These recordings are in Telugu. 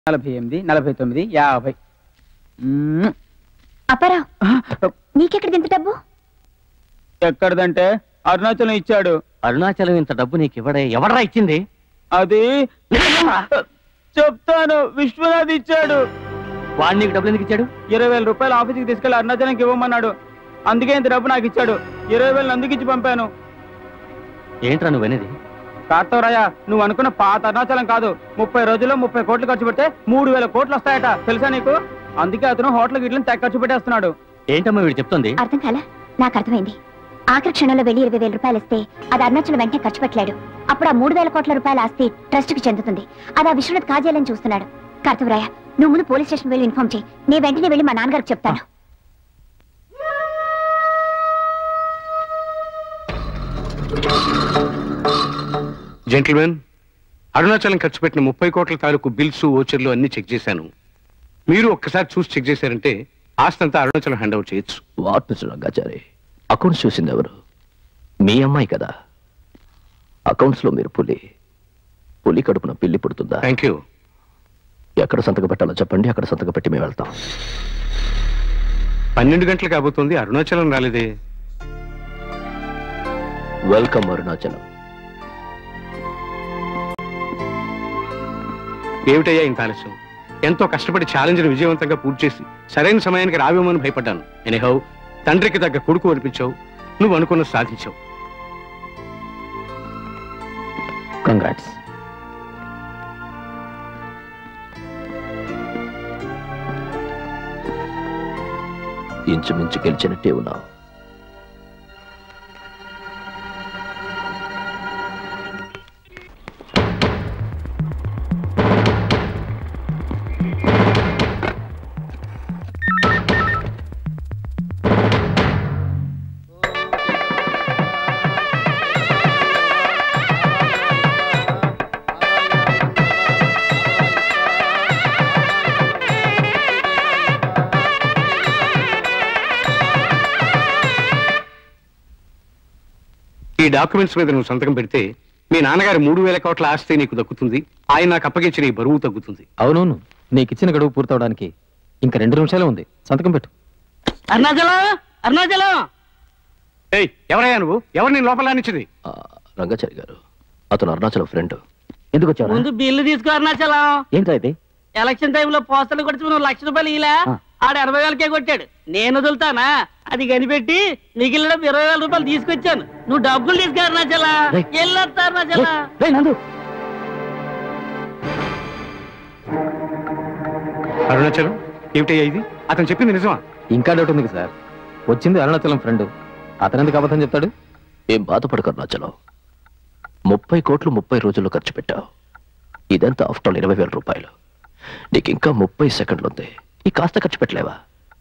నలభై ఎనిమిది నలభై తొమ్మిది యాభై మ్మ్. అప్పారావు నీకెక్కడ ఇంత డబ్బు ఎక్కడదంటే అరుణాచలం ఇచ్చాడు అరుణాచలం ఇంత డబ్బు నీకు ఇవ్వడే ఎవడరా ఇచ్చింది అది చెప్తాను విశ్వనాథ్ ఇచ్చాడు వాడు నీకు డబ్బులు ఎందుకు ఇచ్చాడు ఇరవై వేల రూపాయలు ఆఫీస్కి తీసుకెళ్లి అరుణాచలంకి ఇవ్వమన్నాడు అందుకే ఇంత డబ్బు నాకు ఇచ్చాడు ఇరవై వేలు అందుకు ఇచ్చి పంపాను ఏంట్రా నువ్వు అనేది కార్తవరాయ నువ్వు అనుకున్న పాత అరుణాచలం కాదు ముప్పై రోజుల్లో ముప్పై కోట్లు ఖర్చు పెడితే మూడు వేల కోట్లు వస్తాయట తెలుసా నీకు అందుకే అతను హోటల్ గిట్లని తెగ ఖర్చు పెట్టేస్తున్నాడు ఏంటమ్మా వీడు చెప్తుంది అర్థం కాలా నాకు అర్థమైంది ఆఖరి క్షణంలో వెళ్లి ఇరవై వేల రూపాయలు ఇస్తే అది అరుణాచలం వెంటనే ఖర్చు పెట్టలేడు అప్పుడు ఆ మూడు వేల కోట్ల రూపాయల ఆస్తి ట్రస్ట్ కి చెందుతుంది అది ఆ విశ్వనాథ్ కాజేయాలని చూస్తున్నాడు కార్తవరాయ నువ్వు ముందు పోలీస్ స్టేషన్ వెళ్ళి ఇన్ఫార్మ్ చేయి నేను వెంటనే వెళ్ళి మా నాన్నగారికి చెప్తాను జెంటిల్మెన్ అరుణాచలం ఖర్చు పెట్టిన ముప్పై కోట్ల తాలూకు బిల్స్ ఓచర్లు అన్ని చెక్ చేశాను మీరు ఒక్కసారి చూసి చెక్ చేశారంటే ఆస్తంతా అరుణాచలం హ్యాండ్ అవుట్ చేయొచ్చు వాట్ మిస్టర్ రంగాచారి అకౌంట్స్ చూసింది ఎవరు మీ అమ్మాయి కదా అకౌంట్స్ లో మీరు పులి పులి కడుపున పిల్లి పుడుతుందా థ్యాంక్ యూ ఎక్కడ సంతకం పెట్టాలో చెప్పండి అక్కడ సంతకం పెట్టి మేము వెళ్తాం పన్నెండు గంటలు కాబోతుంది అరుణాచలం రాలేదే వెల్కమ్ అరుణాచలం ఏమిటయ్యా ఇంత ఆలస్యం ఎంతో కష్టపడి ఛాలెంజ్ని విజయవంతంగా పూర్తి చేసి సరైన సమయానికి రావేమని భయపడ్డాను ఎనిహౌ తండ్రికి తగ్గ కొడుకు అనిపించావు నువ్వు అనుకున్న సాధించావు కంగ్రాట్స్ ఇంచుమించు గెలిచినట్టే ఉన్నావు ఈ డాక్యుమెంట్స్ మీద నువ్వు సంతకం పెడితే మీ నాన్నగారి మూడు వేల కోట్ల ఆస్తి నీకు దక్కుతుంది ఆయన నాకు అప్పగించిన ఈ బరువు తగ్గుతుంది అవునవును నీకు ఇచ్చిన గడువు పూర్తవడానికి ఇంకా రెండు నిమిషాలే ఉంది సంతకం పెట్టు అరుణాచలం అరుణాచలం ఏయ్ ఎవరయ్యా నువ్వు ఎవరు నేను లోపల రానిచ్చింది ఆ, రంగాచారి గారు అతను అరుణాచలం ఫ్రెండ్ ఎందుకు వచ్చావు ముందు బిల్లు తీసుకో అరుణాచలం ఏంటో ఇది ఎలక్షన్ టైంలో పోస్టర్లు కొడిచి నువ్వు లక్ష రూపాయలు ఇలా ఆ. ఆడ ఎనభై వేలకే కొట్టాడు నేను వదులుతానా అది కనిపెట్టి మిగిలిన ఇరవై వేల రూపాయలు తీసుకొచ్చాను నువ్వు డబ్బులు తీసుకో అరుణాచలా రేయ్. వెళ్ళొస్తా అరుణాచలా రేయ్ నందు అరుణాచలం ఏమిటయ్యా ఇది అతను చెప్పింది నిజమా ఇంకా డౌట్ ఉంది సార్ వచ్చింది అరుణాచలం ఫ్రెండ్ అతను ఎందుకు అబద్ధం చెప్తాడు ఏం బాధపడకు అరుణాచలం ముప్పై కోట్లు ముప్పై రోజుల్లో ఖర్చు పెట్టావు ఇదంతా ఆఫ్టర్ ఇరవై వేల రూపాయలు నీకు ఇంకా ముప్పై సెకండ్లు ఉంది ఈ కాస్త ఖర్చు పెట్టలేవా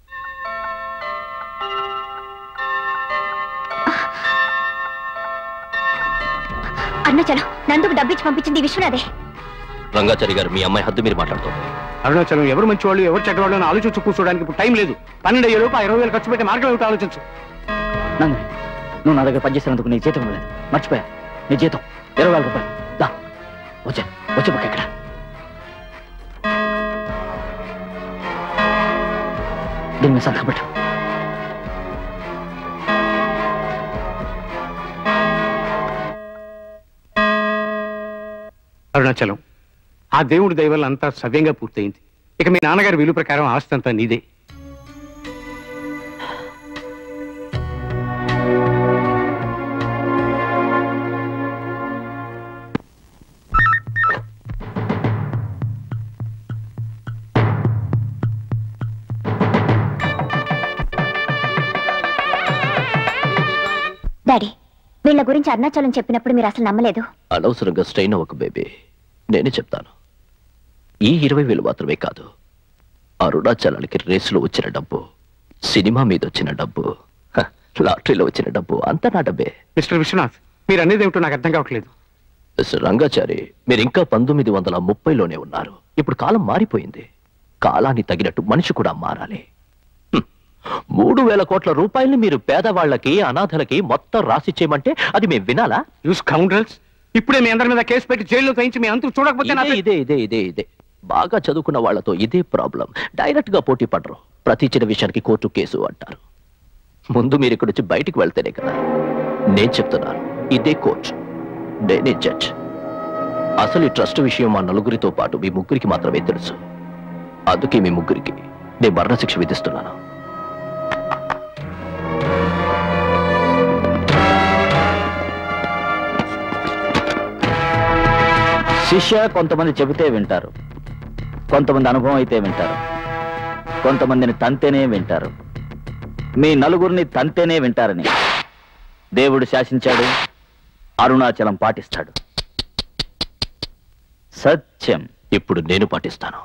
అరుణాచలం నందుకు డబ్బు ఇచ్చి పంపించింది ఈ విశ్వనాథే రంగాచారి గారు మీ అమ్మాయి హద్దు మీరు మాట్లాడుతుంది అరుణాచలం ఎవరు మంచివాళ్ళు ఎవరు చెడ్డవాళ్ళు అని ఆలోచించు కూర్చోడానికి ఇప్పుడు టైం లేదు పన్నెండు అయ్యే లోపు ఆ ఇరవై వేలు ఖర్చు పెట్టే మార్గం ఏమిటో ఆలోచించు నందు నువ్వు నా దగ్గర పనిచేసినందుకు నీ జీతం ఇవ్వలేదు మర్చిపోయా నీ జీతం ఇరవై వేల రూపాయలు దా వచ్చా వచ్చే పక్క ఇక్కడ దీని మీద సంతకం పెట్టు అరుణాచలం ఆ దేవుడి దయ వల్ల అంతా సవ్యంగా పూర్తయింది ఇక మీ నాన్నగారి విలువ ప్రకారం ఆస్తి అంతా నీదే డాడీ వీళ్ళ గురించి అరుణాచలం చెప్పినప్పుడు మీరు అసలు నమ్మలేదు అనవసరంగా స్ట్రెయిన్ అవ్వకు బేబీ నేనే చెప్తాను ఈ ఇరవై వేలు మాత్రమే కాదు అరుణాచలానికి రేసులో వచ్చిన డబ్బు సినిమా మీద వచ్చిన డబ్బు హ, లాటరీలో వచ్చిన డబ్బు అంతా నా డబ్బే మిస్టర్ విశ్వనాథ్ మీరు అనేది ఏమిటో నాకు అర్థం కావట్లేదు మిస్టర్ రంగాచారి మీరు ఇంకా పంతొమ్మిది వందల ముప్పైలోనే ఉన్నారు ఇప్పుడు కాలం మారిపోయింది కాలాన్ని తగినట్టు మనిషి కూడా మారాలి హ్మ్. మూడు వేల కోట్ల రూపాయల్ని మీరు పేదవాళ్ళకి అనాథలకి మొత్తం రాసిచ్చేయమంటే అది మేము వినాలా యూస్ కౌంటర్స్ ఇప్పుడే మీ అందరి మీద కేసు పెట్టి జైల్లో తయించి మీ అంతకు చూడకపోతే నా ఇదే ఇదే ఇదే ఇదే ఇదే బాగా చదువుకున్న వాళ్ళతో ఇదే ప్రాబ్లం డైరెక్ట్ గా పోటీ పడరు ప్రతి చిన్న విషయానికి కోర్టు కేసు అంటారు ముందు మీరు ఇక్కడ నుంచి బయటికి వెళ్తేనే కదా నేను చెప్తున్నాను ఇదే కోర్టు నేనే జడ్జ్ అసలు ఈ ట్రస్ట్ విషయం మా నలుగురితో పాటు మీ ముగ్గురికి మాత్రమే తెలుసు అందుకే మీ ముగ్గురికి నేను మరణశిక్ష విధిస్తున్నాను శిష్య కొంతమంది చెబితే వింటారు కొంతమంది అనుభవం అయితే వింటారు కొంతమందిని తంతేనే వింటారు మీ నలుగురిని తంతేనే వింటారని దేవుడు శాసించాడు అరుణాచలం పాటిస్తాడు సత్యం ఇప్పుడు నేను పాటిస్తాను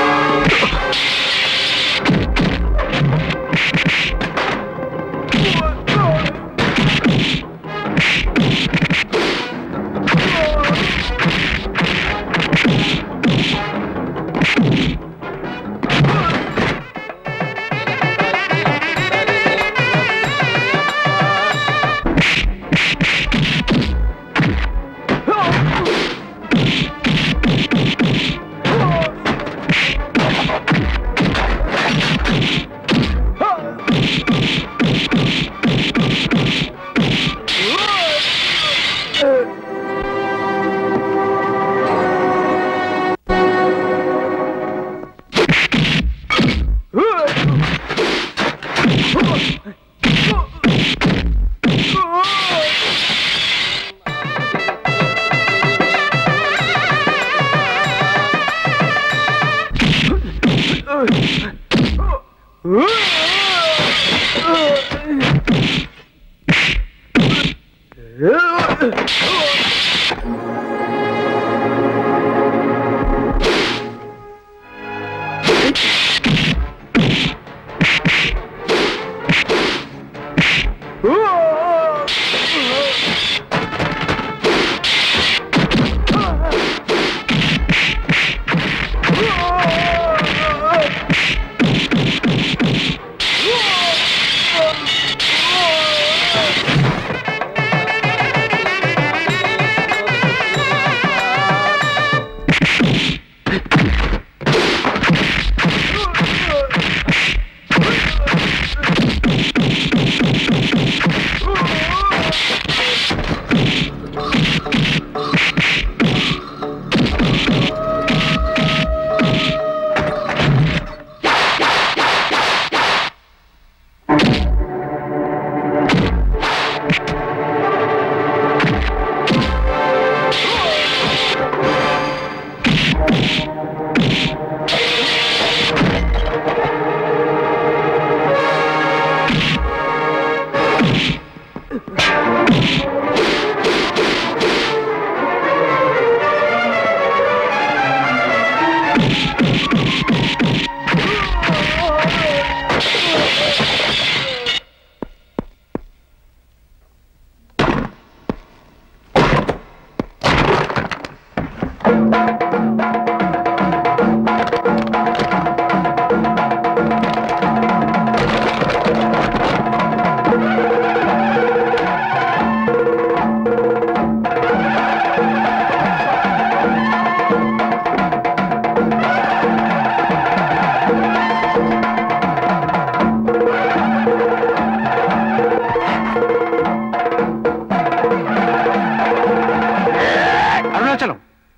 అరుణాచలం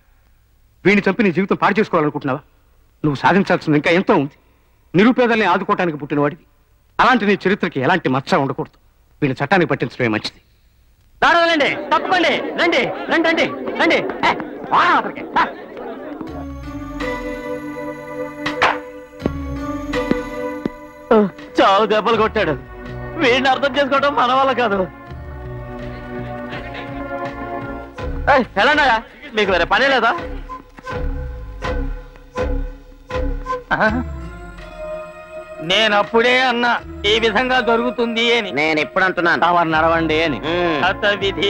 వీడిని చంపి నీ జీవితం పాడు చేసుకోవాలనుకుంటున్నావా నువ్వు సాధించాల్సింది ఇంకా ఎంతో ఉంది నిరుపేదల్ని ఆదుకోవటానికి పుట్టినవాడివి అలాంటి నీ చరిత్రకి ఎలాంటి మచ్చ ఉండకూడదు వీడిని చట్టానికి పట్టించడమే మంచిది దారాలండి తప్పకండి రండి రండి రండి రండి ఏ, వా అతనికి, ఆ. చావు దెబ్బలు కొట్టాడు వీడిని అర్థం చేసుకోవడం మన వల్ల కాదు ఎలాండా మీకు వేరే పని లేదా నేను అప్పుడే అన్నా ఈ విధంగా జరుగుతుంది అని నేను ఎప్పుడు అంటున్నాను తమరు నడవండి అని మ్మ్. అత విధి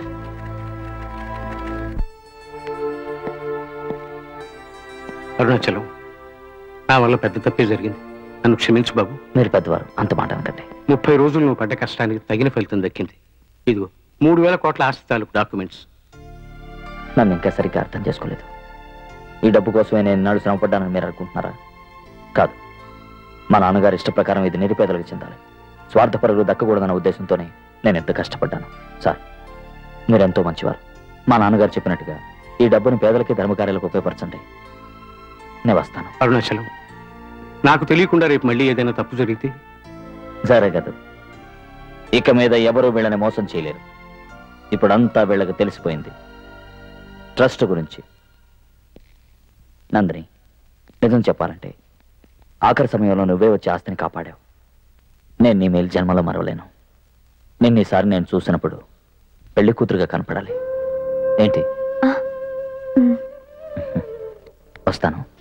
అరుణాచలం నా వల్ల పెద్ద తప్పే జరిగింది నన్ను క్షమించు బాబు మీరు పెద్దవారు అంత మాట అనకండి ముప్పై రోజులు నువ్వు పడ్డ కష్టానికి తగిన ఫలితం దక్కింది ఇదిగో మూడు వేల కోట్ల ఆస్తి తాలూకు డాక్యుమెంట్స్ నన్ను ఇంకా సరిగ్గా అర్థం చేసుకోలేదు ఈ డబ్బు కోసమే నేను నాడు శ్రమపడ్డానని మీరు అనుకుంటున్నారా కాదు మా నాన్నగారి ఇష్ట ప్రకారం ఇది నిరుపేదలకు చెందాలి స్వార్థపరులు దక్కకూడదన్న ఉద్దేశంతోనే నేను ఎంత కష్టపడ్డాను సార్ మీరెంతో మంచివారు మా నాన్నగారు చెప్పినట్టుగా ఈ డబ్బుని పేదలకి ధర్మకార్యాలకు ఉపయోగపరచండి నేను వస్తాను అరుణాచలం నాకు తెలియకుండా రేపు మళ్ళీ ఏదైనా తప్పు జరిగితే జరగదు ఇక మీద ఎవరూ వీళ్ళని మోసం చేయలేరు ఇప్పుడంతా వీళ్ళకి తెలిసిపోయింది ట్రస్ట్ గురించి నందిని నిజం చెప్పాలంటే ఆఖరి సమయంలో నువ్వే వచ్చి ఆస్తిని కాపాడావు నేను నీ మేలు జన్మలో మరవలేను నిన్న ఈసారి నేను చూసినప్పుడు పెళ్లి కూతురుగా కనపడాలి ఏంటి మ్. వస్తాను